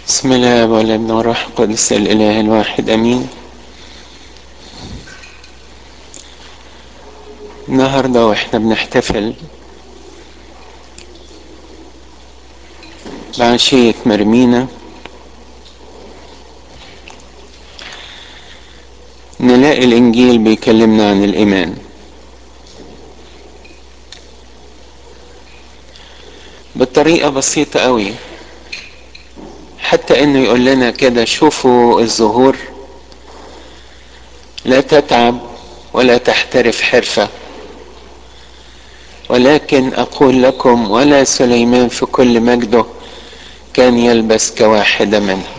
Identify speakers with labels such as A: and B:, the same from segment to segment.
A: بسم الله والابن والروح القدس الاله الواحد امين النهارده واحنا بنحتفل بعشية مرمينا نلاقي الانجيل بيكلمنا عن الايمان بطريقة بسيطة قوي حتى انه يقول لنا كده شوفوا الزهور لا تتعب ولا تحترف حرفة ولكن اقول لكم ولا سليمان في كل مجده كان يلبس كواحدة منها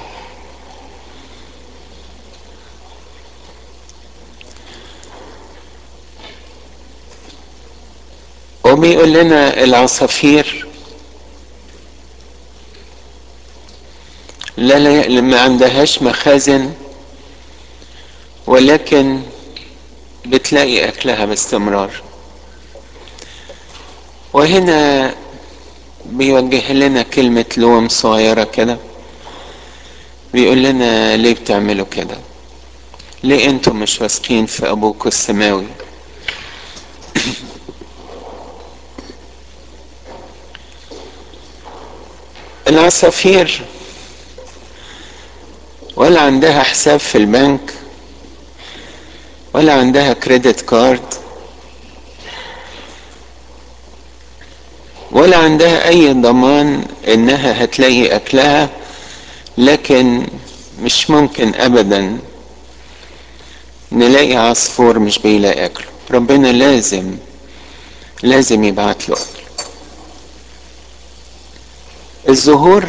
A: وبيقول لنا العصافير لا لا ما عندهاش مخازن ولكن بتلاقي اكلها باستمرار وهنا بيوجه لنا كلمة لوم صغيرة كده بيقول لنا ليه بتعملوا كده ليه انتم مش واثقين في ابوكم السماوي العصافير ولا عندها حساب في البنك ولا عندها كريدت كارد ولا عندها اي ضمان انها هتلاقي اكلها لكن مش ممكن ابدا نلاقي عصفور مش بيلاقي اكله ربنا لازم لازم يبعت له اكل الزهور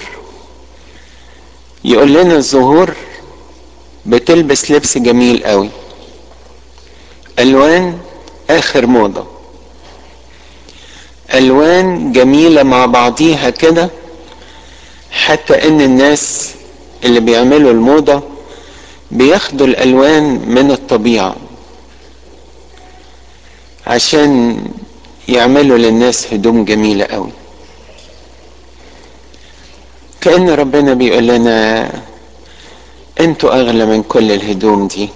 A: يقول لنا الزهور بتلبس لبس جميل قوي الوان اخر موضه الوان جميله مع بعضيها كده حتى ان الناس اللي بيعملوا الموضه بياخدوا الالوان من الطبيعه عشان يعملوا للناس هدوم جميله قوي كأن ربنا بيقول لنا انتوا اغلى من كل الهدوم دي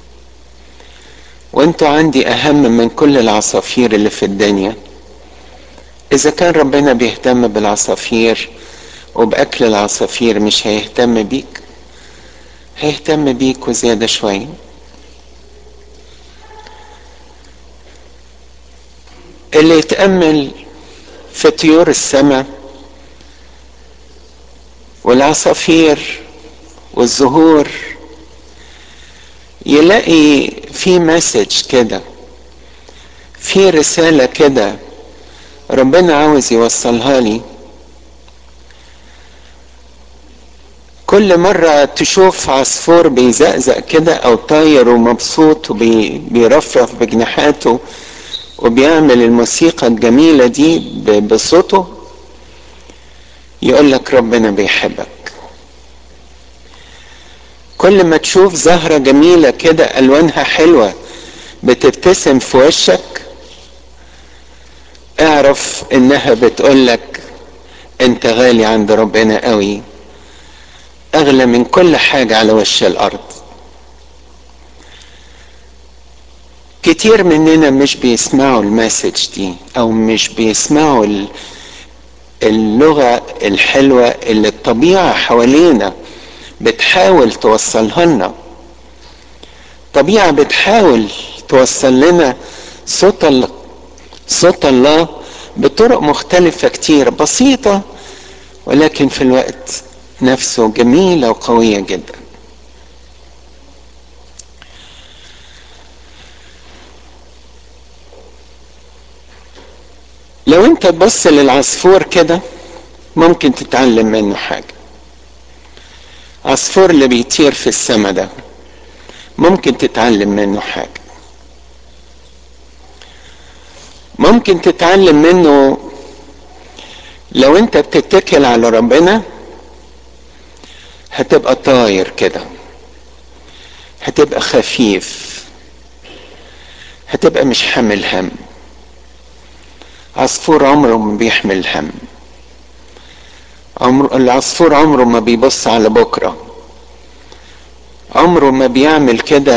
A: وانتوا عندي اهم من كل العصافير اللي في الدنيا اذا كان ربنا بيهتم بالعصافير وباكل العصافير مش هيهتم بيك هيهتم بيك وزياده شويه اللي يتامل في طيور السماء والعصافير والزهور يلاقي في مسج كده في رسالة كده ربنا عاوز يوصلها لي كل مرة تشوف عصفور بيزقزق كده أو طاير ومبسوط وبيرفرف بجناحاته وبيعمل الموسيقى الجميلة دي بصوته يقول لك ربنا بيحبك كل ما تشوف زهرة جميلة كده ألوانها حلوة بتبتسم في وشك اعرف انها بتقولك انت غالي عند ربنا قوي اغلى من كل حاجة على وش الارض كتير مننا مش بيسمعوا المسج دي او مش بيسمعوا اللغة الحلوة اللي الطبيعة حوالينا بتحاول توصلها لنا الطبيعة بتحاول توصل لنا صوت الله صوت الله بطرق مختلفة كتير بسيطة ولكن في الوقت نفسه جميلة وقوية جدا لو انت تبص للعصفور كده ممكن تتعلم منه حاجة عصفور اللي بيطير في السماء ده ممكن تتعلم منه حاجة ممكن تتعلم منه لو انت بتتكل على ربنا هتبقى طاير كده هتبقى خفيف هتبقى مش حامل هم عصفور عمره ما بيحمل هم عمر العصفور عمره ما بيبص على بكرة عمره ما بيعمل كده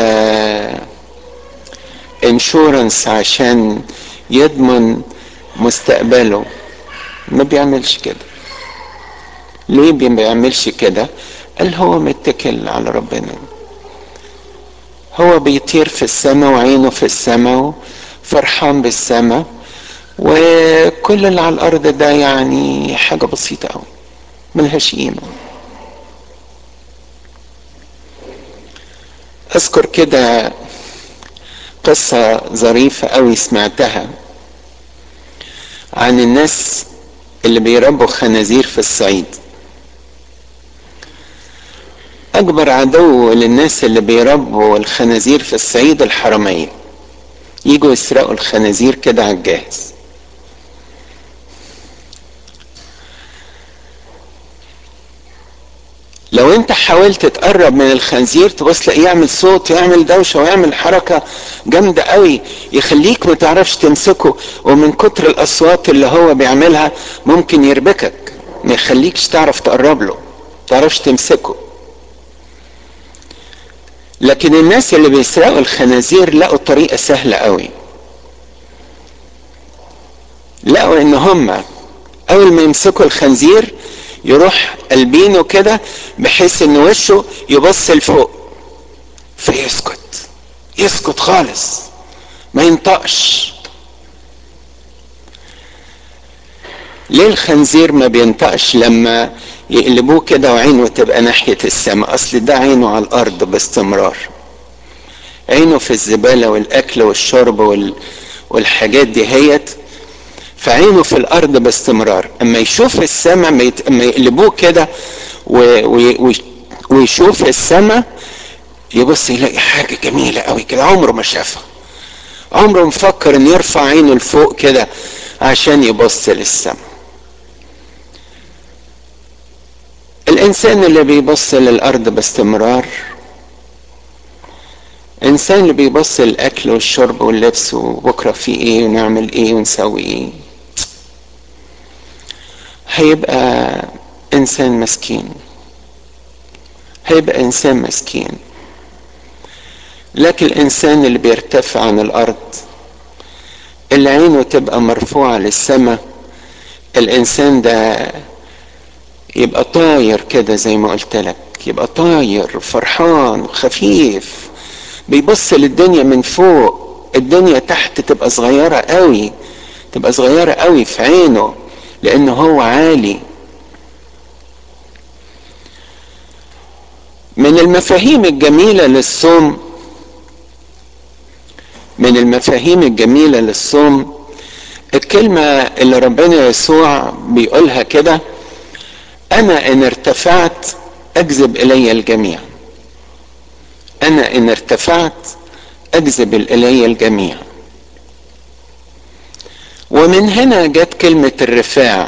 A: انشورنس عشان يضمن مستقبله ما بيعملش كده ليه ما بيعملش كده قال هو متكل على ربنا هو بيطير في السماء وعينه في السماء فرحان بالسماء وكل اللي على الارض ده يعني حاجه بسيطه قوي ملهاش قيمه اذكر كده قصه ظريفه قوي سمعتها عن الناس اللي بيربوا خنازير في الصعيد اكبر عدو للناس اللي بيربوا الخنازير في الصعيد الحراميه يجوا يسرقوا الخنازير كده على الجاهز لو انت حاولت تقرب من الخنزير تبص تلاقيه يعمل صوت ويعمل دوشه ويعمل حركه جامده قوي يخليك ما تعرفش تمسكه ومن كتر الاصوات اللي هو بيعملها ممكن يربكك ما يخليكش تعرف تقرب له ما تعرفش تمسكه لكن الناس اللي بيسرقوا الخنازير لقوا طريقه سهله قوي لقوا ان هم اول ما يمسكوا الخنزير يروح قلبينه كده بحيث ان وشه يبص لفوق فيسكت يسكت خالص ما ينطقش ليه الخنزير ما بينطقش لما يقلبوه كده وعينه تبقى ناحية السماء اصل ده عينه على الارض باستمرار عينه في الزبالة والاكل والشرب وال... والحاجات دي هيت فعينه في الارض باستمرار اما يشوف السماء اما, يت... أما يقلبوه كده و... و... ويشوف السماء يبص يلاقي حاجة جميلة قوي كده عمره ما شافها عمره مفكر ان يرفع عينه لفوق كده عشان يبص للسماء الانسان اللي بيبص للارض باستمرار انسان اللي بيبص الاكل والشرب واللبس وبكره في ايه ونعمل ايه ونسوي ايه هيبقى انسان مسكين هيبقى انسان مسكين لكن الانسان اللي بيرتفع عن الارض اللي عينه تبقى مرفوعه للسماء الانسان ده يبقى طاير كده زي ما قلت لك يبقى طاير فرحان خفيف بيبص للدنيا من فوق الدنيا تحت تبقى صغيرة قوي تبقى صغيرة قوي في عينه لأنه هو عالي من المفاهيم الجميلة للصوم من المفاهيم الجميلة للصوم الكلمة اللي ربنا يسوع بيقولها كده أنا إن ارتفعت أجذب إلي الجميع أنا إن ارتفعت أجذب إلي الجميع ومن هنا جت كلمة الرفاع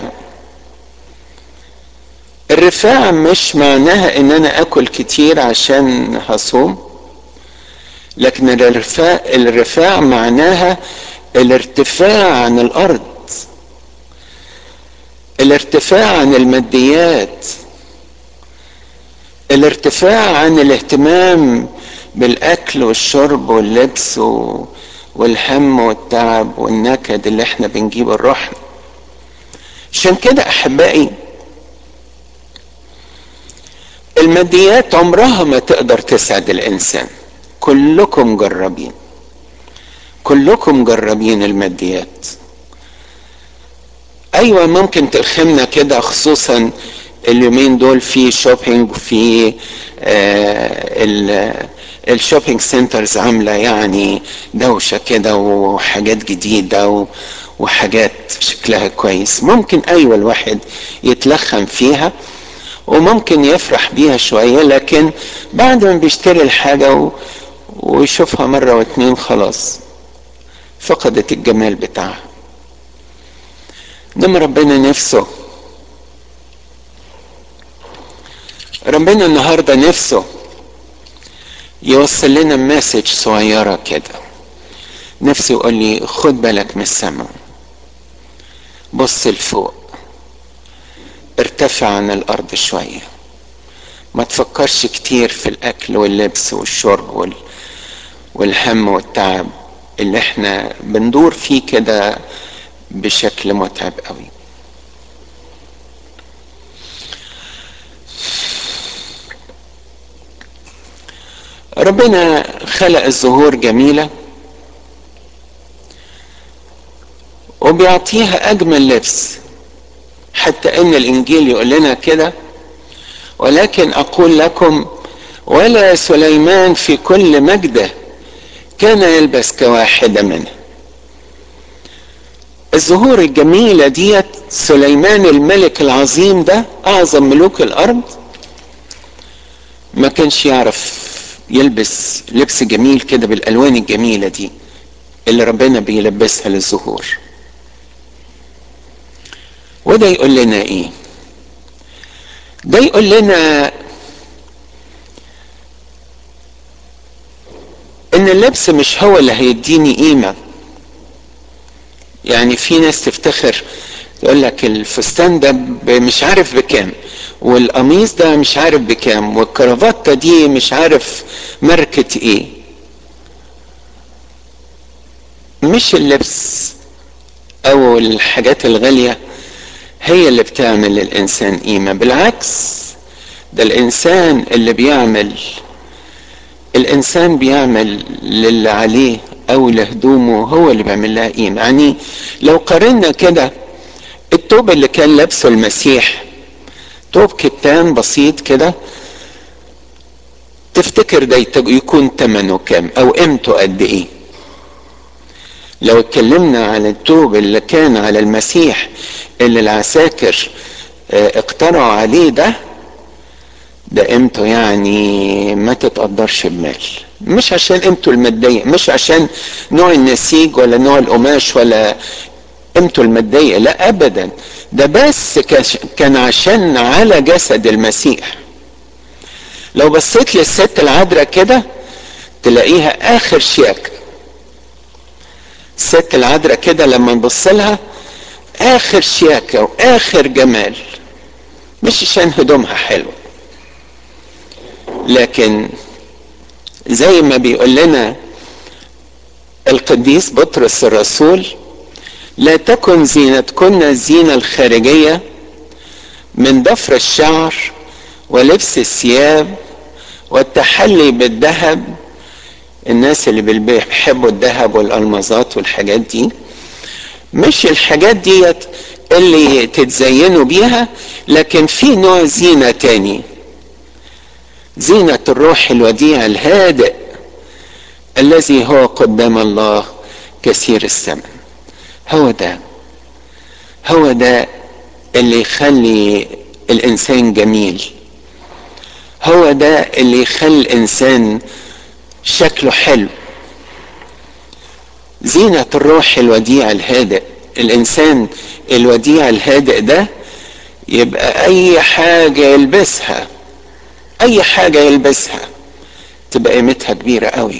A: الرفاع مش معناها ان انا اكل كتير عشان هصوم لكن الرفاع الرفاع معناها الارتفاع عن الارض الارتفاع عن الماديات الارتفاع عن الاهتمام بالاكل والشرب واللبس والهم والتعب والنكد اللي احنا بنجيبه لروحنا عشان كده احبائي الماديات عمرها ما تقدر تسعد الانسان كلكم جربين كلكم جربين الماديات ايوه ممكن تلخمنا كده خصوصا اليومين دول في شوبينج في آه الشوبينج سنترز عامله يعني دوشه كده وحاجات جديده وحاجات شكلها كويس ممكن ايوه الواحد يتلخم فيها وممكن يفرح بيها شويه لكن بعد ما بيشتري الحاجه ويشوفها مره واتنين خلاص فقدت الجمال بتاعها انما ربنا نفسه ربنا النهارده نفسه يوصل لنا مسج صغيره كده نفسه يقول لي خد بالك من السماء بص لفوق ارتفع عن الارض شويه ما تفكرش كتير في الاكل واللبس والشرب وال... والهم والتعب اللي احنا بندور فيه كده بشكل متعب قوي ربنا خلق الزهور جميله وبيعطيها اجمل لبس حتى ان الانجيل يقول لنا كده ولكن اقول لكم ولا سليمان في كل مجده كان يلبس كواحده منها الزهور الجميلة ديت سليمان الملك العظيم ده أعظم ملوك الأرض ما كانش يعرف يلبس لبس جميل كده بالألوان الجميلة دي اللي ربنا بيلبسها للزهور وده يقول لنا ايه ده يقول لنا ان اللبس مش هو اللي هيديني قيمة يعني في ناس تفتخر تقول لك الفستان ده مش عارف بكام والقميص ده مش عارف بكام والكرافتة دي مش عارف ماركة ايه مش اللبس او الحاجات الغالية هي اللي بتعمل للإنسان قيمة بالعكس ده الإنسان اللي بيعمل الإنسان بيعمل للي عليه أو لهدومه هو اللي بيعمل لها قيمة يعني لو قارنا كده التوب اللي كان لابسه المسيح توب كتان بسيط كده تفتكر ده يكون ثمنه كام أو قيمته قد إيه لو اتكلمنا عن التوب اللي كان على المسيح اللي العساكر اقترعوا عليه ده ده قيمته يعني ما تتقدرش بمال مش عشان قيمته المادية مش عشان نوع النسيج ولا نوع القماش ولا قيمته المادية لا ابدا ده بس كان عشان على جسد المسيح لو بصيت للست العذراء كده تلاقيها اخر شياكه الست العذراء كده لما نبص لها اخر شياكة واخر جمال مش عشان هدومها حلو لكن زي ما بيقول لنا القديس بطرس الرسول لا تكن زينتكن الزينة الخارجية من ضفر الشعر ولبس الثياب والتحلي بالذهب الناس اللي بيحبوا الذهب والالمازات والحاجات دي مش الحاجات ديت اللي تتزينوا بيها لكن في نوع زينة تاني زينة الروح الوديع الهادئ الذي هو قدام الله كثير الثمن هو ده هو ده اللي يخلي الانسان جميل هو ده اللي يخلي الانسان شكله حلو زينة الروح الوديع الهادئ الإنسان الوديع الهادئ ده يبقى أي حاجة يلبسها أي حاجة يلبسها تبقى قيمتها كبيرة قوي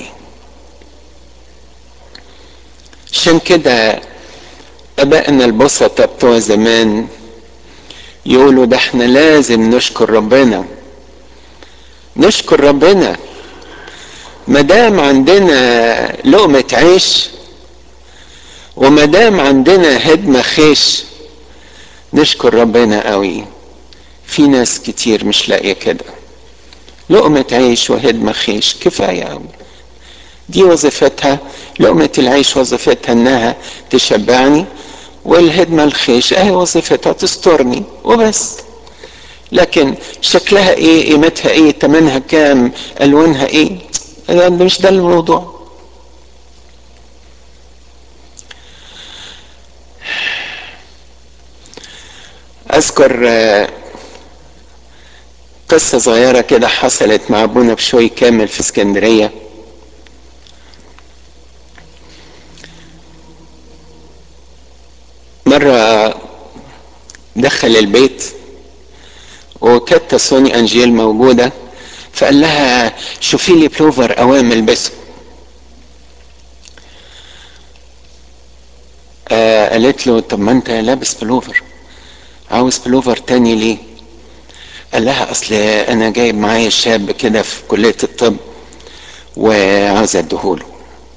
A: عشان كده أبائنا البسطة بتوع زمان يقولوا ده احنا لازم نشكر ربنا نشكر ربنا ما دام عندنا لقمة عيش وما دام عندنا هدمة خيش نشكر ربنا قوي في ناس كتير مش لاقية كده لقمة عيش وهدمة خيش كفاية قوي دي وظيفتها لقمة العيش وظيفتها انها تشبعني والهدمة الخيش اهي وظيفتها تسترني وبس لكن شكلها ايه قيمتها ايه تمنها كام الوانها ايه ده مش ده الموضوع اذكر قصة صغيرة كده حصلت مع ابونا بشوي كامل في اسكندرية مرة دخل البيت وكانت سوني انجيل موجودة فقال لها شوفي لي بلوفر اوام البسه آه قالت له طب ما انت لابس بلوفر عاوز بلوفر تاني ليه قال لها اصل انا جايب معايا شاب كده في كلية الطب وعاوز اديهوله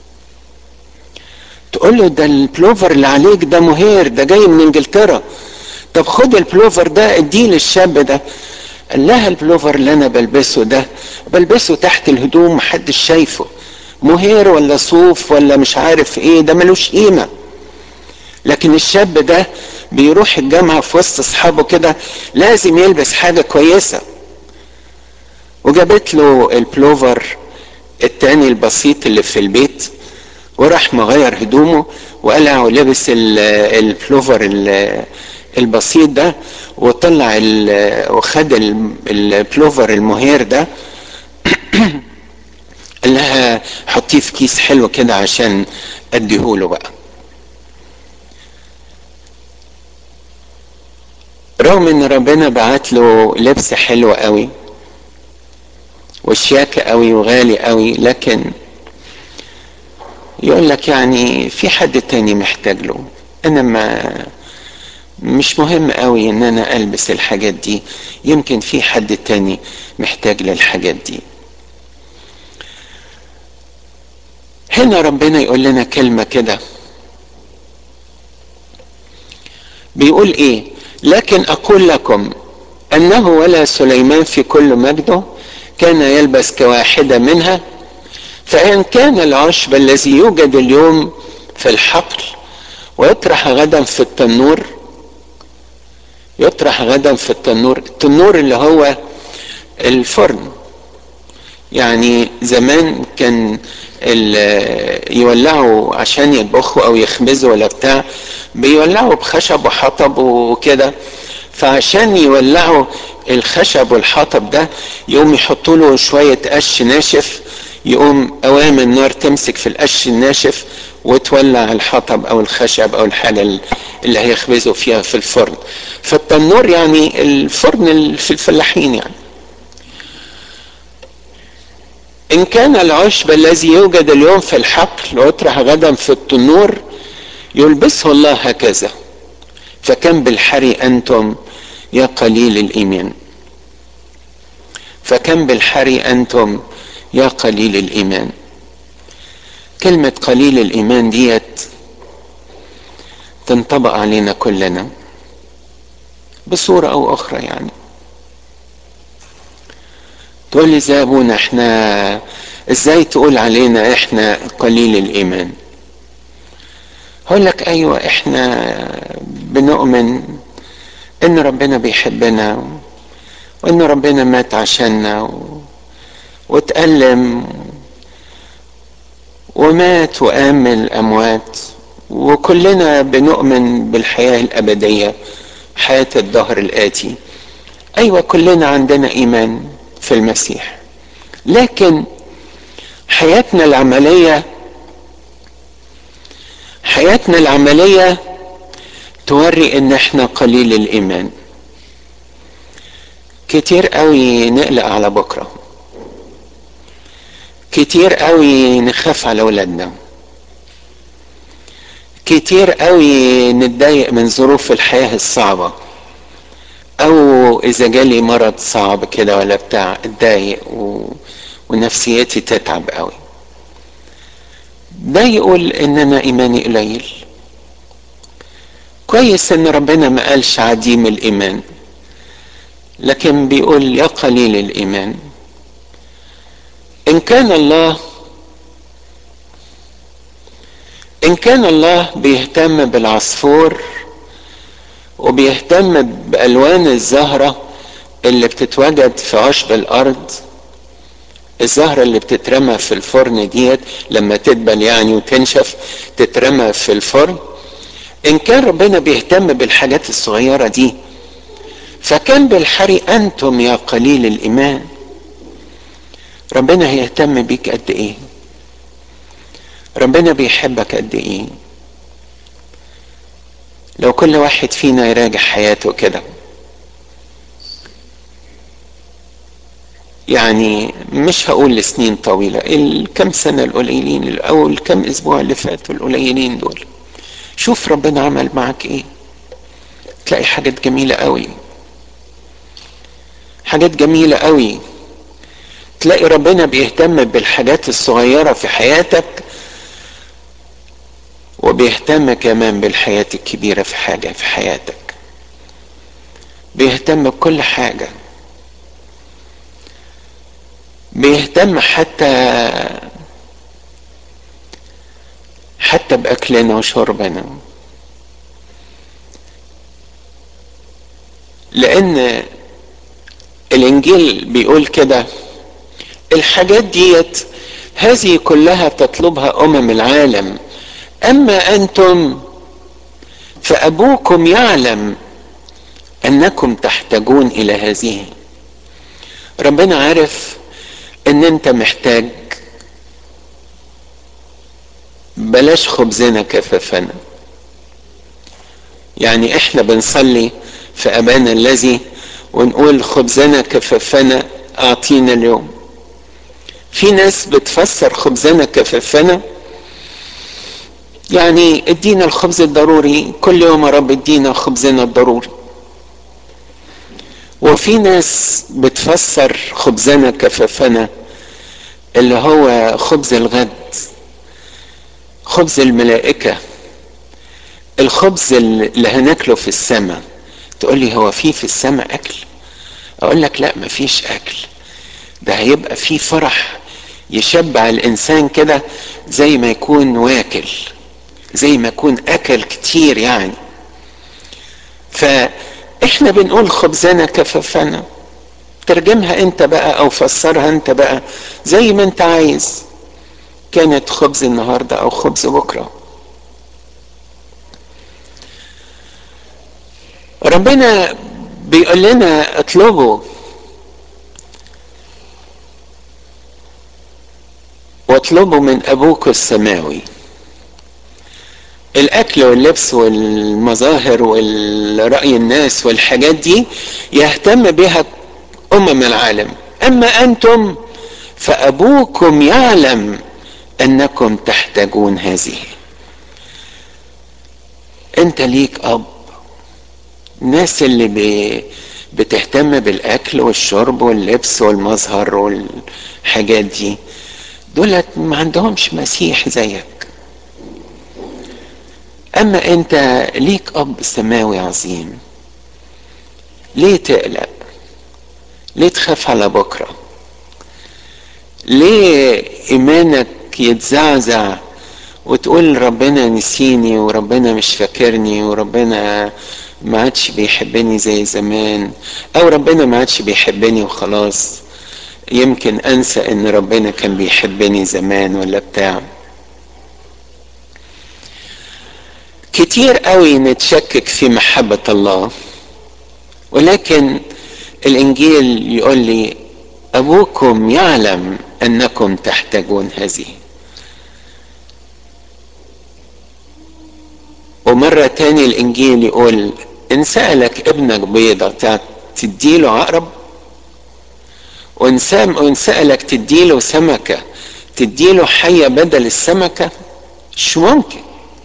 A: تقول له ده البلوفر اللي عليك ده مهير ده جاي من انجلترا طب خد البلوفر ده اديه للشاب ده قال لها البلوفر اللي انا بلبسه ده بلبسه تحت الهدوم محدش شايفه مهير ولا صوف ولا مش عارف ايه ده ملوش قيمه لكن الشاب ده بيروح الجامعه في وسط اصحابه كده لازم يلبس حاجه كويسه وجابت له البلوفر التاني البسيط اللي في البيت وراح مغير هدومه وقلع ولبس البلوفر البسيط ده وطلع وخد البلوفر المهير ده قال لها حطيه في كيس حلو كده عشان اديهوله بقى رغم ان ربنا بعت له لبس حلو قوي وشياكة قوي وغالي قوي لكن يقول لك يعني في حد تاني محتاج له انا ما مش مهم قوي ان انا البس الحاجات دي يمكن في حد تاني محتاج للحاجات دي هنا ربنا يقول لنا كلمة كده بيقول ايه لكن اقول لكم انه ولا سليمان في كل مجده كان يلبس كواحدة منها فإن كان العشب الذي يوجد اليوم في الحقل ويطرح غدا في التنور يطرح غدا في التنور التنور اللي هو الفرن يعني زمان كان يولعوا عشان يطبخوا او يخبزوا ولا بتاع بيولعوا بخشب وحطب وكده فعشان يولعوا الخشب والحطب ده يقوم يحطوا له شوية قش ناشف يقوم قوام النار تمسك في القش الناشف وتولع الحطب او الخشب او الحاجة اللي هيخبزوا فيها في الفرن فالتنور يعني الفرن في الفلاحين يعني إن كان العشب الذي يوجد اليوم في الحقل ويطرح غدا في التنور يلبسه الله هكذا فكم بالحري أنتم يا قليل الإيمان فكم بالحري أنتم يا قليل الإيمان كلمة قليل الإيمان ديت تنطبق علينا كلنا بصورة أو أخرى يعني تقول لي زي ابونا احنا ازاي تقول علينا احنا قليل الايمان هقول لك ايوه احنا بنؤمن ان ربنا بيحبنا وان ربنا مات عشاننا و... وتألم ومات وقام من الاموات وكلنا بنؤمن بالحياة الابدية حياة الدهر الاتي ايوه كلنا عندنا ايمان في المسيح لكن حياتنا العملية حياتنا العملية توري ان احنا قليل الايمان كتير قوي نقلق على بكرة كتير قوي نخاف على اولادنا كتير قوي نتضايق من ظروف الحياة الصعبة او اذا جالي مرض صعب كده ولا بتاع اتضايق و... ونفسيتي تتعب قوي ده يقول ان انا ايماني قليل كويس ان ربنا ما قالش عديم الايمان لكن بيقول يا قليل الايمان ان كان الله ان كان الله بيهتم بالعصفور وبيهتم بألوان الزهرة اللي بتتوجد في عشب الأرض الزهرة اللي بتترمى في الفرن ديت لما تدبل يعني وتنشف تترمى في الفرن إن كان ربنا بيهتم بالحاجات الصغيرة دي فكان بالحري أنتم يا قليل الإيمان ربنا هيهتم بيك قد إيه ربنا بيحبك قد إيه لو كل واحد فينا يراجع حياته كده يعني مش هقول لسنين طويلة الكم سنة القليلين أو الكم أسبوع اللي فاتوا القليلين دول شوف ربنا عمل معك إيه تلاقي حاجات جميلة قوي حاجات جميلة قوي تلاقي ربنا بيهتم بالحاجات الصغيرة في حياتك وبيهتم كمان بالحياة الكبيرة في حاجة في حياتك بيهتم بكل حاجة بيهتم حتى حتى بأكلنا وشربنا لأن الإنجيل بيقول كده الحاجات ديت هذه كلها تطلبها أمم العالم أما أنتم فأبوكم يعلم أنكم تحتاجون إلى هذه ربنا عارف أن أنت محتاج بلاش خبزنا كفافنا يعني احنا بنصلي في أبانا الذي ونقول خبزنا كفافنا أعطينا اليوم في ناس بتفسر خبزنا كفافنا يعني ادينا الخبز الضروري كل يوم يا رب ادينا خبزنا الضروري وفي ناس بتفسر خبزنا كفافنا اللي هو خبز الغد خبز الملائكة الخبز اللي هناكله في السماء تقول لي هو في في السماء أكل أقول لك لا مفيش أكل ده هيبقى في فرح يشبع الإنسان كده زي ما يكون واكل زي ما يكون أكل كتير يعني فإحنا بنقول خبزنا كفافنا ترجمها انت بقى او فسرها انت بقى زي ما انت عايز كانت خبز النهارده او خبز بكره ربنا بيقول لنا اطلبوا واطلبوا من ابوك السماوي الاكل واللبس والمظاهر والرأي الناس والحاجات دي يهتم بها امم العالم اما انتم فابوكم يعلم انكم تحتاجون هذه انت ليك اب الناس اللي بي بتهتم بالاكل والشرب واللبس والمظهر والحاجات دي دولت ما عندهمش مسيح زيك اما انت ليك اب سماوي عظيم ليه تقلق ليه تخاف على بكره ليه ايمانك يتزعزع وتقول ربنا نسيني وربنا مش فاكرني وربنا ما عادش بيحبني زي زمان او ربنا ما عادش بيحبني وخلاص يمكن انسى ان ربنا كان بيحبني زمان ولا بتاع كتير قوي نتشكك في محبة الله ولكن الانجيل يقول لي ابوكم يعلم انكم تحتاجون هذه ومرة تاني الانجيل يقول ان سألك ابنك بيضة تديله عقرب وان سألك تديله سمكة تديله حية بدل السمكة مش ممكن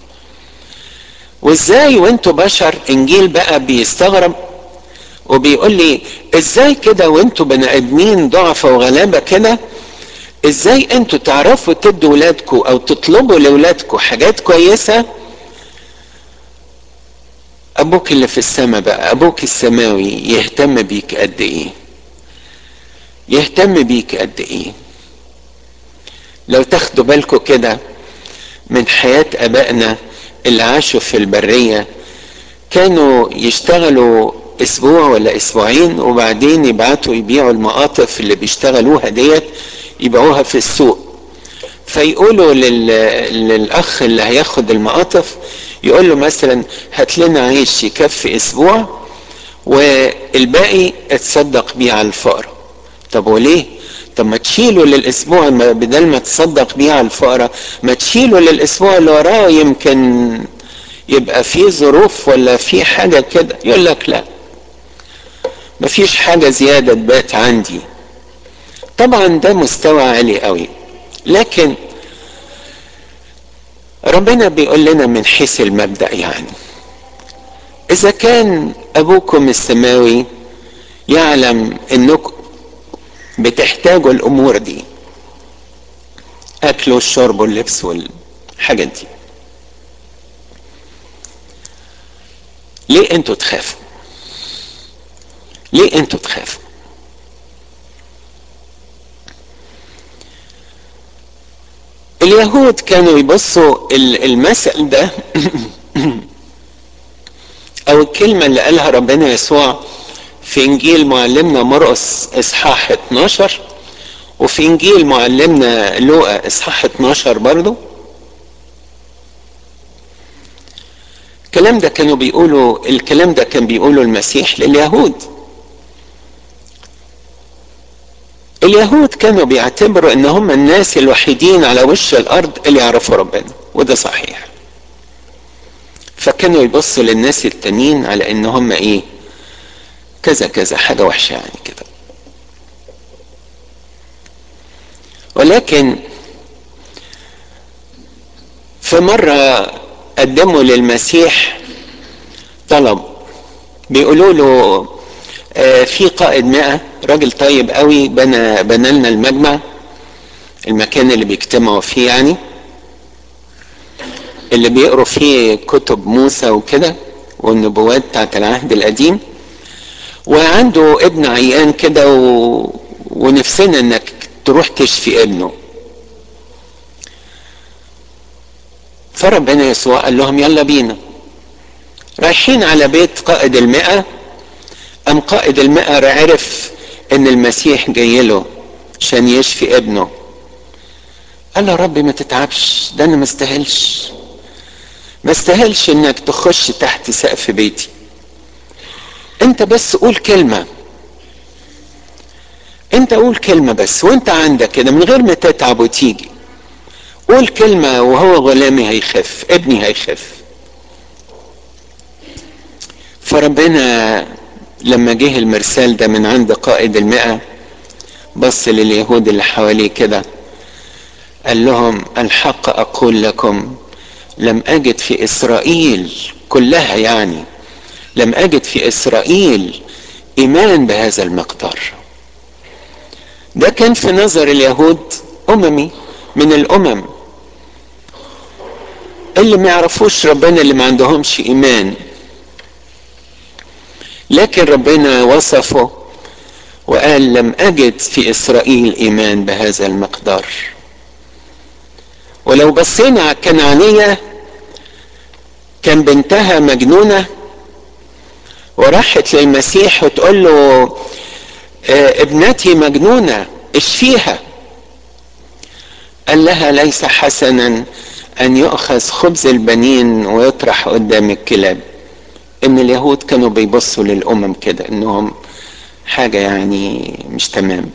A: وازاي وانتوا بشر انجيل بقى بيستغرب وبيقول لي ازاي كده وانتوا بني ادمين ضعفة وغلابة كده ازاي انتوا تعرفوا تدوا ولادكم او تطلبوا لاولادكم حاجات كويسة ابوك اللي في السماء بقى ابوك السماوي يهتم بيك قد ايه يهتم بيك قد ايه لو تاخدوا بالكم كده من حياة ابائنا اللي عاشوا في البرية كانوا يشتغلوا اسبوع ولا اسبوعين وبعدين يبعتوا يبيعوا المقاطف اللي بيشتغلوها ديت يبيعوها في السوق فيقولوا لل... للاخ اللي هياخد المقاطف يقول له مثلا هات لنا عيش يكفي اسبوع والباقي اتصدق بيه على الفقراء طب وليه طب ما تشيله للاسبوع بدل ما تصدق بيه على الفقراء ما تشيله للاسبوع اللي وراه يمكن يبقى في ظروف ولا في حاجه كده يقول لك لا مفيش حاجه زياده تبات عندي طبعا ده مستوى عالي قوي لكن ربنا بيقول لنا من حيث المبدا يعني اذا كان ابوكم السماوي يعلم انكم بتحتاجوا الامور دي اكل والشرب واللبس والحاجات دي ليه انتوا تخافوا ليه انتوا تخافوا اليهود كانوا يبصوا المثل ده او الكلمة اللي قالها ربنا يسوع في انجيل معلمنا مرقس اصحاح 12 وفي انجيل معلمنا لوقا اصحاح 12 برضو الكلام ده كانوا بيقولوا الكلام ده كان بيقوله المسيح لليهود اليهود كانوا بيعتبروا ان هم الناس الوحيدين على وش الارض اللي يعرفوا ربنا وده صحيح فكانوا يبصوا للناس التانيين على ان هم ايه كذا كذا حاجة وحشة يعني كده ولكن في مرة قدموا للمسيح طلب بيقولوا له آه في قائد مئة راجل طيب قوي بنى بنى لنا المجمع المكان اللي بيجتمعوا فيه يعني اللي بيقروا فيه كتب موسى وكده والنبوات بتاعت العهد القديم وعنده ابن عيان كده و... ونفسنا انك تروح تشفي ابنه فربنا يسوع قال لهم يلا بينا رايحين على بيت قائد المئة أم قائد المئة عرف إن المسيح جاي له عشان يشفي ابنه قال له ربي ما تتعبش ده أنا ما استاهلش ما استاهلش إنك تخش تحت سقف بيتي أنت بس قول كلمة أنت قول كلمة بس وأنت عندك كده من غير ما تتعب وتيجي قول كلمة وهو غلامي هيخف ابني هيخف فربنا لما جه المرسال ده من عند قائد المئة بص لليهود اللي حواليه كده قال لهم الحق أقول لكم لم أجد في إسرائيل كلها يعني لم أجد في إسرائيل إيمان بهذا المقدار ده كان في نظر اليهود أممي من الأمم اللي ما يعرفوش ربنا اللي ما عندهمش إيمان لكن ربنا وصفه وقال لم أجد في إسرائيل إيمان بهذا المقدار ولو بصينا على الكنعانية كان بنتها مجنونة وراحت للمسيح وتقول له اه ابنتي مجنونة اشفيها قال لها ليس حسنا ان يؤخذ خبز البنين ويطرح قدام الكلاب ان اليهود كانوا بيبصوا للامم كده انهم حاجه يعني مش تمام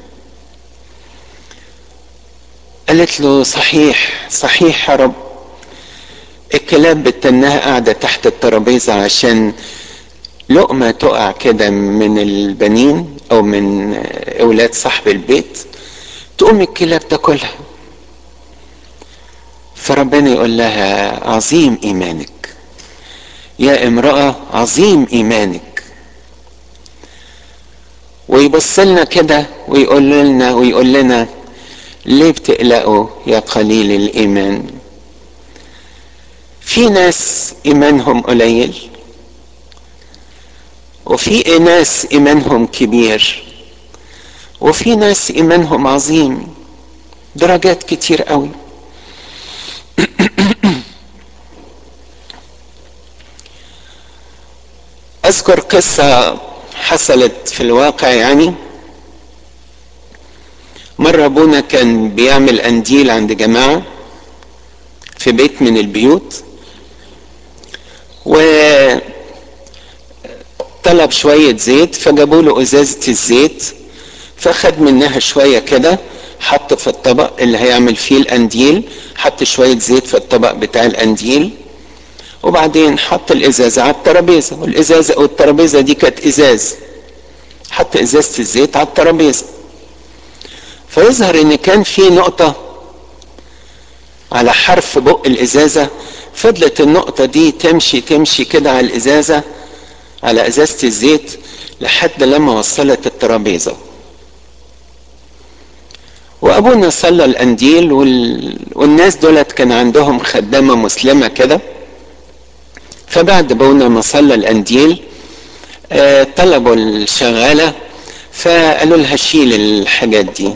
A: قالت له صحيح صحيح يا رب الكلاب بتنها قاعده تحت الترابيزه عشان لقمه تقع كده من البنين او من اولاد صاحب البيت تقوم الكلاب تاكلها فربنا يقول لها عظيم ايمانك يا امرأة عظيم ايمانك ويبص لنا كده ويقول لنا ويقول لنا ليه بتقلقوا يا قليل الايمان في ناس ايمانهم قليل وفي ناس ايمانهم كبير وفي ناس ايمانهم عظيم درجات كتير قوي اذكر قصة حصلت في الواقع يعني مرة ابونا كان بيعمل انديل عند جماعة في بيت من البيوت و طلب شوية زيت فجابوا له ازازة الزيت فخد منها شوية كده حط في الطبق اللي هيعمل فيه الانديل حط شوية زيت في الطبق بتاع الانديل وبعدين حط الازازة على الترابيزة والازازة والترابيزة دي كانت ازاز حط ازازة الزيت على الترابيزة فيظهر ان كان في نقطة على حرف بق الازازة فضلت النقطة دي تمشي تمشي كده على الازازة على ازازة الزيت لحد لما وصلت الترابيزة وابونا صلى الانديل وال... والناس دولت كان عندهم خدامة مسلمة كده فبعد ابونا ما صلى الانديل آه طلبوا الشغالة فقالوا لها شيل الحاجات دي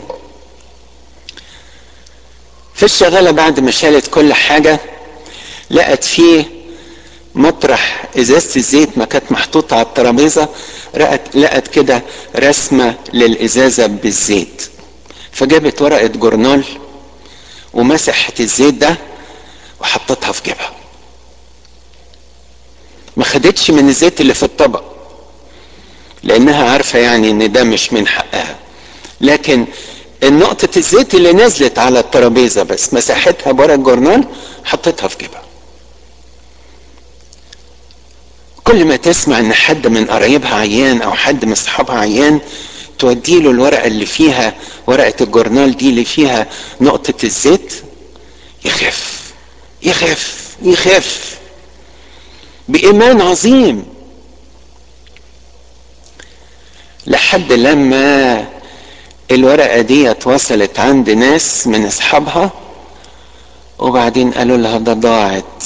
A: فالشغالة بعد ما شالت كل حاجة لقت فيه مطرح ازازة الزيت ما كانت محطوطة على الترابيزة لقت لقت كده رسمة للازازة بالزيت فجابت ورقة جورنال ومسحت الزيت ده وحطتها في جيبها ما خدتش من الزيت اللي في الطبق لانها عارفة يعني ان ده مش من حقها لكن النقطة الزيت اللي نزلت على الترابيزة بس مسحتها بورق جورنال حطيتها في جيبها كل ما تسمع ان حد من قرايبها عيان او حد من اصحابها عيان تودي له الورقة اللي فيها ورقة الجورنال دي اللي فيها نقطة الزيت يخف يخف يخف بإيمان عظيم لحد لما الورقة دي وصلت عند ناس من اصحابها وبعدين قالوا لها ده ضاعت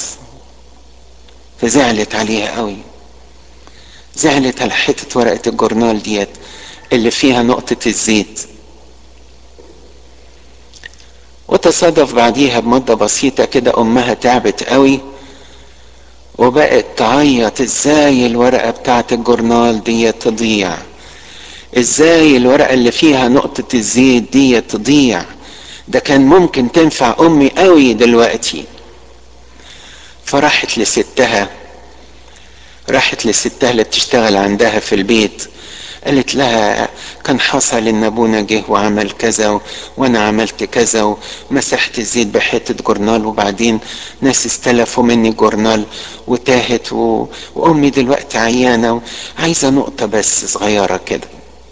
A: فزعلت عليها قوي زعلت على حتة ورقة الجورنال ديت اللي فيها نقطة الزيت وتصادف بعديها بمدة بسيطة كده أمها تعبت قوي وبقت تعيط ازاي الورقة بتاعت الجورنال دي تضيع ازاي الورقة اللي فيها نقطة الزيت دي تضيع ده كان ممكن تنفع امي قوي دلوقتي فراحت لستها راحت لستها اللي بتشتغل عندها في البيت قالت لها كان حصل ان ابونا جه وعمل كذا و... وانا عملت كذا ومسحت الزيت بحته جورنال وبعدين ناس استلفوا مني جورنال وتاهت و... وامي دلوقتي عيانه وعايزه نقطه بس صغيره كده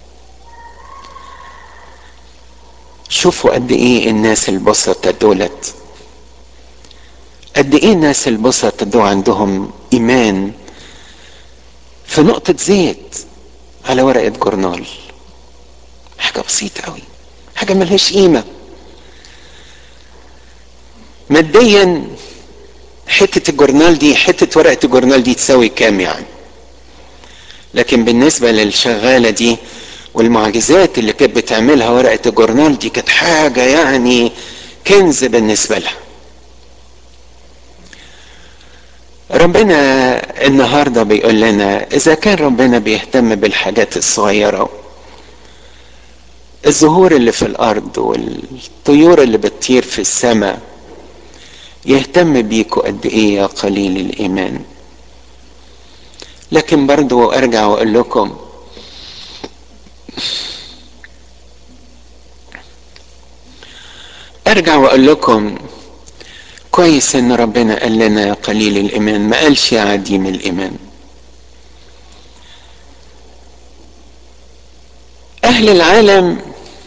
A: شوفوا قد ايه الناس البسطة دولت قد ايه الناس البسطة دول عندهم ايمان في نقطة زيت على ورقة جورنال حاجة بسيطة قوي حاجة ملهاش قيمة ماديا حتة الجورنال دي حتة ورقة الجورنال دي تساوي كام يعني لكن بالنسبة للشغالة دي والمعجزات اللي كانت بتعملها ورقة الجورنال دي كانت حاجة يعني كنز بالنسبة لها ربنا النهارده بيقول لنا اذا كان ربنا بيهتم بالحاجات الصغيره الزهور اللي في الارض والطيور اللي بتطير في السماء يهتم بيكوا قد ايه يا قليل الايمان لكن برضو ارجع واقول لكم ارجع واقول لكم كويس ان ربنا قال لنا يا قليل الايمان ما قالش يا عديم الايمان اهل العالم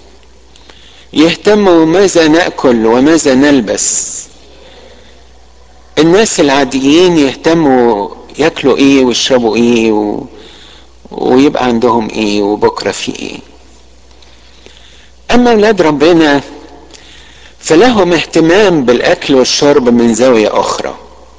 A: يهتموا ماذا ناكل وماذا نلبس الناس العاديين يهتموا ياكلوا ايه ويشربوا ايه و... ويبقى عندهم ايه وبكره في ايه اما اولاد ربنا فلهم اهتمام بالاكل والشرب من زاويه اخرى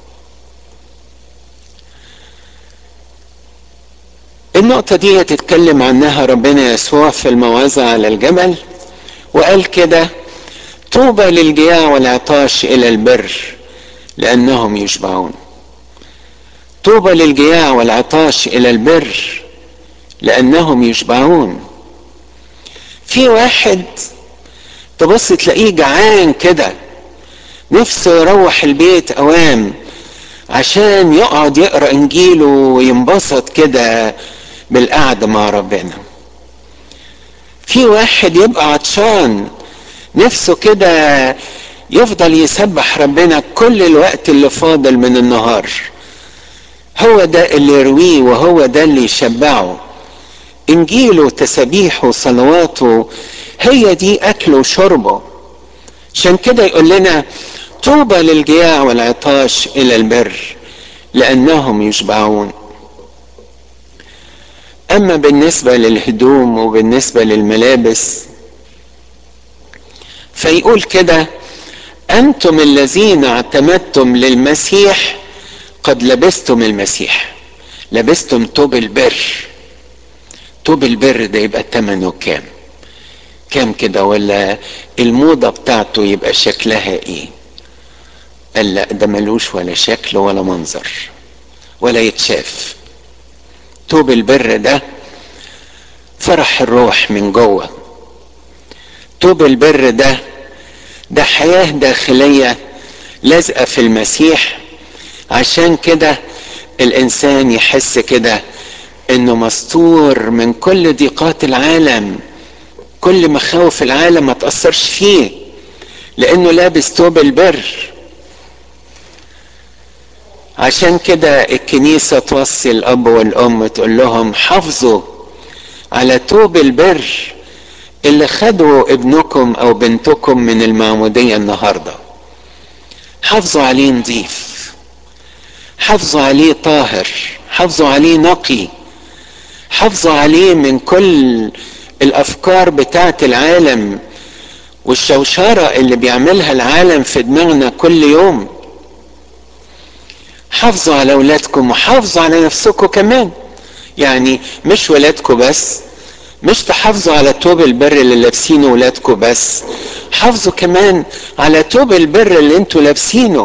A: النقطة دي تتكلم عنها ربنا يسوع في الموعظة على الجبل وقال كده طوبى للجياع والعطاش إلى البر لأنهم يشبعون طوبى للجياع والعطاش إلى البر لأنهم يشبعون في واحد تبص تلاقيه جعان كده نفسه يروح البيت اوام عشان يقعد يقرا انجيله وينبسط كده بالقعده مع ربنا في واحد يبقى عطشان نفسه كده يفضل يسبح ربنا كل الوقت اللي فاضل من النهار هو ده اللي يرويه وهو ده اللي يشبعه انجيله وتسابيحه وصلواته هي دي اكله وشربه عشان كده يقول لنا طوبى للجياع والعطاش الى البر لانهم يشبعون اما بالنسبة للهدوم وبالنسبة للملابس فيقول كده انتم الذين اعتمدتم للمسيح قد لبستم المسيح لبستم توب البر توب البر ده يبقى ثمنه كام كام كده ولا الموضة بتاعته يبقى شكلها ايه قال لا ده ملوش ولا شكل ولا منظر ولا يتشاف توب البر ده فرح الروح من جوه توب البر ده ده حياة داخلية لازقة في المسيح عشان كده الإنسان يحس كده إنه مستور من كل ضيقات العالم كل مخاوف العالم ما تأثرش فيه لأنه لابس توب البر عشان كده الكنيسة توصي الأب والأم تقول لهم حافظوا على توب البر اللي خدوا ابنكم أو بنتكم من المعمودية النهاردة حافظوا عليه نظيف حافظوا عليه طاهر حافظوا عليه نقي حافظوا عليه من كل الأفكار بتاعة العالم والشوشرة اللي بيعملها العالم في دماغنا كل يوم حافظوا على اولادكم وحافظوا على نفسكم كمان يعني مش ولادكم بس مش تحافظوا على توب البر اللي لابسينه ولادكم بس حافظوا كمان على توب البر اللي انتوا لابسينه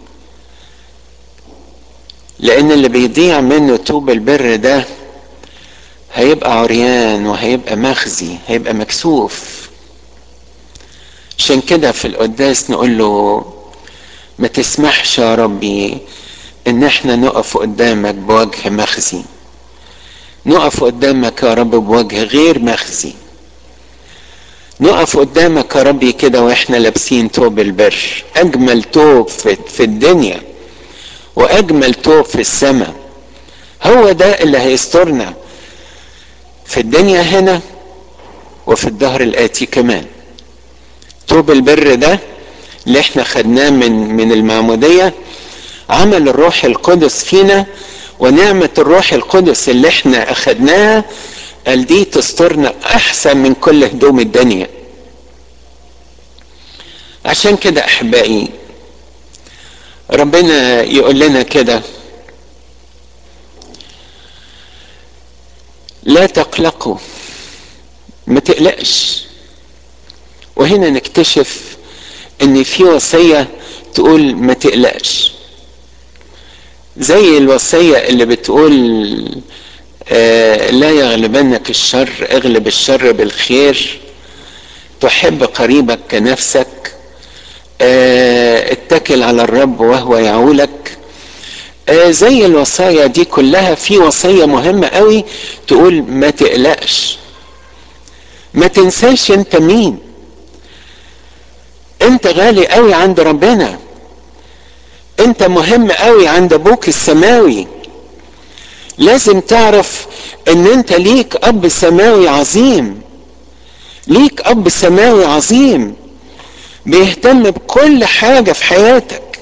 A: لان اللي بيضيع منه توب البر ده هيبقى عريان وهيبقى مخزي هيبقى مكسوف عشان كده في القداس نقول له ما تسمحش يا ربي ان احنا نقف قدامك بوجه مخزي نقف قدامك يا رب بوجه غير مخزي نقف قدامك يا ربي كده واحنا لابسين توب البر اجمل توب في, في الدنيا واجمل توب في السماء هو ده اللي هيسترنا في الدنيا هنا وفي الدهر الاتي كمان توب البر ده اللي احنا خدناه من من المعموديه عمل الروح القدس فينا ونعمة الروح القدس اللي احنا اخدناها قال دي تسترنا احسن من كل هدوم الدنيا عشان كده احبائي ربنا يقول لنا كده لا تقلقوا ما تقلقش وهنا نكتشف ان في وصية تقول ما تقلقش زي الوصية اللي بتقول آه لا يغلبنك الشر اغلب الشر بالخير تحب قريبك كنفسك آه اتكل على الرب وهو يعولك آه زي الوصايا دي كلها في وصية مهمة قوي تقول ما تقلقش ما تنساش انت مين انت غالي قوي عند ربنا انت مهم قوي عند ابوك السماوي لازم تعرف ان انت ليك اب سماوي عظيم ليك اب سماوي عظيم بيهتم بكل حاجة في حياتك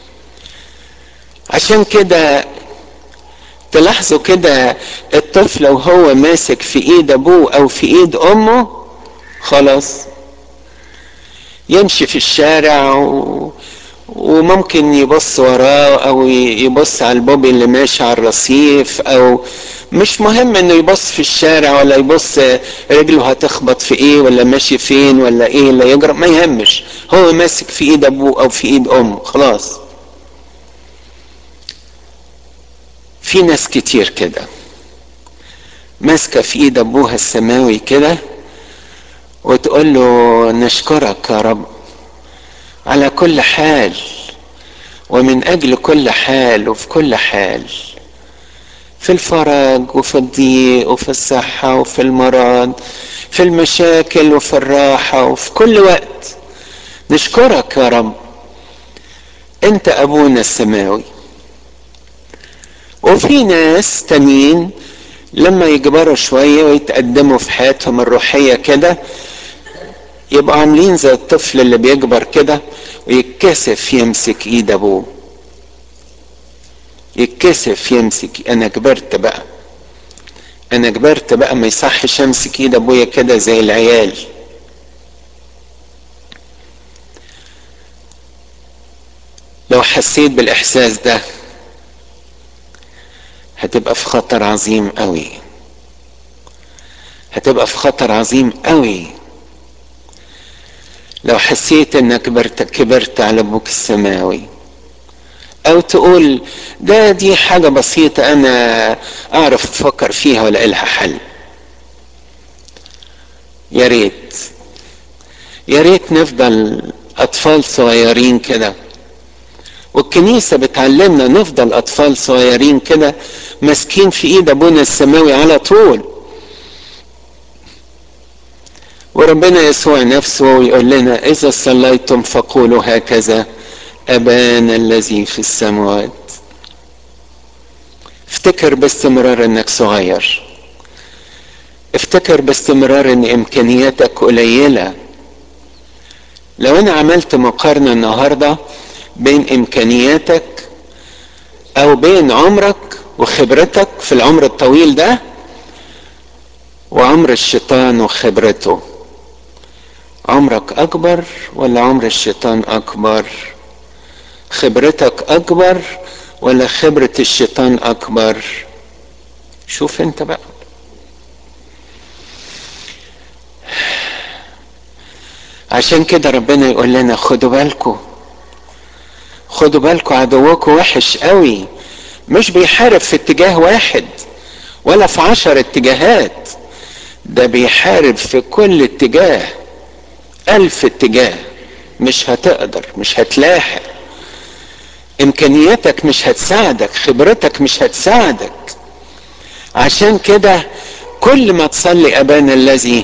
A: عشان كده تلاحظوا كده الطفل وهو ماسك في ايد ابوه او في ايد امه خلاص يمشي في الشارع و... وممكن يبص وراه او يبص على البوبي اللي ماشي على الرصيف او مش مهم انه يبص في الشارع ولا يبص رجله هتخبط في ايه ولا ماشي فين ولا ايه اللي يجرى ما يهمش هو ماسك في ايد ابوه او في ايد امه خلاص في ناس كتير كده ماسكه في ايد ابوها السماوي كده وتقول له نشكرك يا رب على كل حال ومن اجل كل حال وفي كل حال في الفرج وفي الضيق وفي الصحة وفي المرض في المشاكل وفي الراحة وفي كل وقت نشكرك يا رب انت ابونا السماوي وفي ناس تانيين لما يكبروا شوية ويتقدموا في حياتهم الروحية كده يبقوا عاملين زي الطفل اللي بيكبر كده ويتكسف يمسك ايد ابوه يتكسف يمسك انا كبرت بقى انا كبرت بقى ما يصحش امسك ايد ابويا كده زي العيال لو حسيت بالاحساس ده هتبقى في خطر عظيم قوي هتبقى في خطر عظيم قوي لو حسيت انك كبرت كبرت على ابوك السماوي او تقول ده دي حاجة بسيطة انا اعرف افكر فيها ولا لها حل يا ريت يا ريت نفضل اطفال صغيرين كده والكنيسة بتعلمنا نفضل اطفال صغيرين كده ماسكين في ايد ابونا السماوي على طول وربنا يسوع نفسه يقول لنا اذا صليتم فقولوا هكذا ابانا الذي في السماوات افتكر باستمرار انك صغير افتكر باستمرار ان امكانياتك قليله لو انا عملت مقارنه النهارده بين امكانياتك او بين عمرك وخبرتك في العمر الطويل ده وعمر الشيطان وخبرته عمرك اكبر ولا عمر الشيطان اكبر خبرتك اكبر ولا خبرة الشيطان اكبر شوف انت بقى عشان كده ربنا يقول لنا خدوا بالكم خدوا بالكم عدوكم وحش قوي مش بيحارب في اتجاه واحد ولا في عشر اتجاهات ده بيحارب في كل اتجاه الف اتجاه مش هتقدر مش هتلاحق امكانياتك مش هتساعدك خبرتك مش هتساعدك عشان كده كل ما تصلي ابانا الذي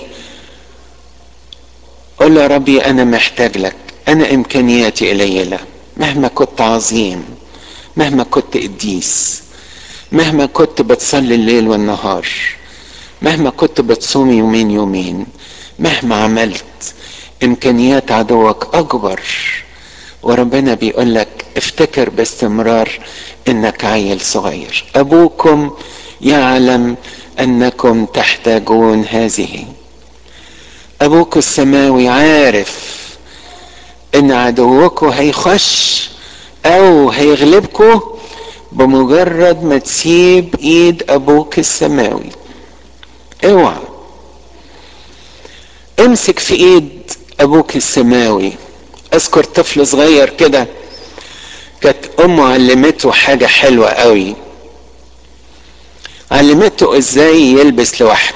A: قل يا ربي انا محتاج لك انا امكانياتي قليله مهما كنت عظيم مهما كنت قديس مهما كنت بتصلي الليل والنهار مهما كنت بتصوم يومين يومين مهما عملت امكانيات عدوك اكبر وربنا بيقول لك افتكر باستمرار انك عيل صغير ابوكم يعلم انكم تحتاجون هذه ابوك السماوي عارف ان عدوكم هيخش او هيغلبكم بمجرد ما تسيب ايد ابوك السماوي اوعى امسك في ايد ابوك السماوي اذكر طفل صغير كده كانت امه علمته حاجه حلوه قوي علمته ازاي يلبس لوحده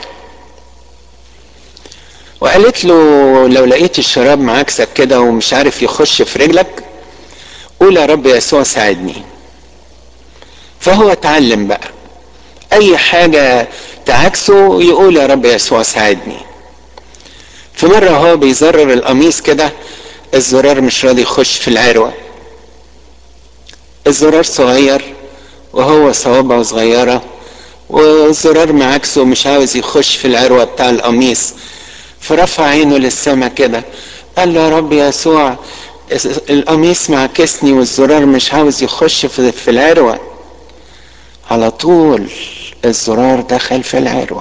A: وقالت له لو لقيت الشراب معاكسك كده ومش عارف يخش في رجلك قول يا رب يسوع ساعدني فهو اتعلم بقى اي حاجة تعكسه يقول يا رب يسوع ساعدني في مرة هو بيزرر القميص كده الزرار مش راضي يخش في العروة الزرار صغير وهو صوابعه صغيرة والزرار معاكسه مش عاوز يخش في العروة بتاع القميص فرفع عينه للسماء كده قال له يا رب يسوع القميص معكسني والزرار مش عاوز يخش في, في العروة على طول الزرار دخل في العروة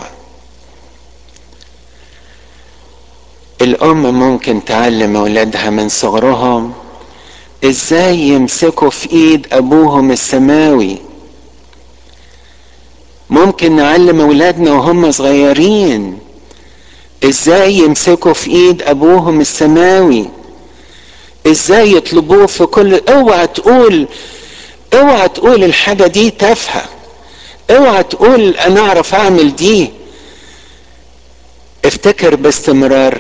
A: الأم ممكن تعلم أولادها من صغرهم إزاي يمسكوا في إيد أبوهم السماوي ممكن نعلم أولادنا وهم صغيرين ازاي يمسكوا في ايد ابوهم السماوي ازاي يطلبوه في كل اوعى تقول اوعى تقول الحاجة دي تافهة اوعى تقول انا اعرف اعمل دي افتكر باستمرار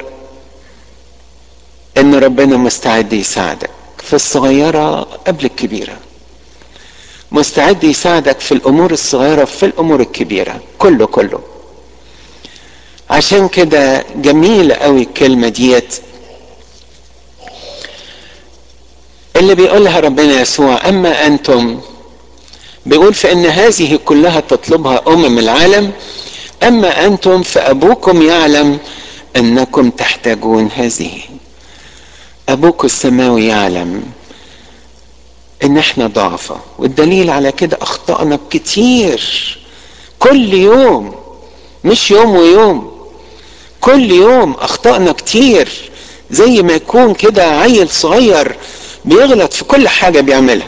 A: ان ربنا مستعد يساعدك في الصغيرة قبل الكبيرة مستعد يساعدك في الامور الصغيرة في الامور الكبيرة كله كله عشان كده جميلة قوي الكلمة ديت اللي بيقولها ربنا يسوع اما انتم بيقول فان هذه كلها تطلبها امم العالم اما انتم فابوكم يعلم انكم تحتاجون هذه ابوك السماوي يعلم ان احنا ضعفة والدليل على كده اخطأنا كتير كل يوم مش يوم ويوم كل يوم اخطأنا كتير زي ما يكون كده عيل صغير بيغلط في كل حاجة بيعملها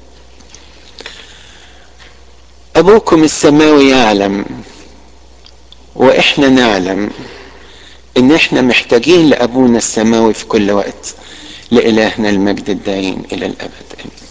A: ابوكم السماوي يعلم واحنا نعلم ان احنا محتاجين لابونا السماوي في كل وقت لالهنا المجد الدائم الى الابد امين